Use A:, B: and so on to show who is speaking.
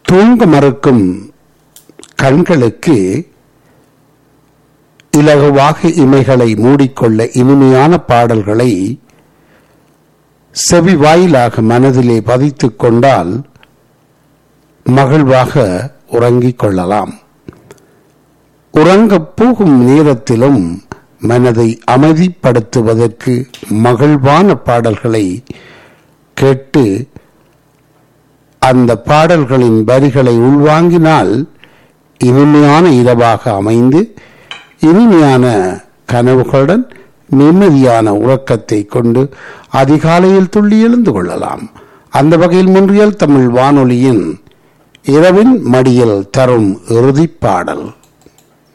A: தூங்க மறுக்கும் கண்களுக்கு இலகுவாக இமைகளை மூடிக்கொள்ள இனிமையான பாடல்களை செவி வாயிலாக மனதிலே பதித்துக் கொண்டால் மகிழ்வாக உறங்கிக் கொள்ளலாம் உறங்கப் போகும் நேரத்திலும் மனதை அமைதிப்படுத்துவதற்கு மகிழ்வான பாடல்களை கேட்டு அந்த பாடல்களின் வரிகளை உள்வாங்கினால் இனிமையான இரவாக அமைந்து இனிமையான கனவுகளுடன் நிம்மதியான உறக்கத்தை கொண்டு அதிகாலையில் துள்ளி எழுந்து கொள்ளலாம் அந்த வகையில் முன்றியல் தமிழ் வானொலியின் இரவின் மடியில் தரும் இறுதிப் பாடல்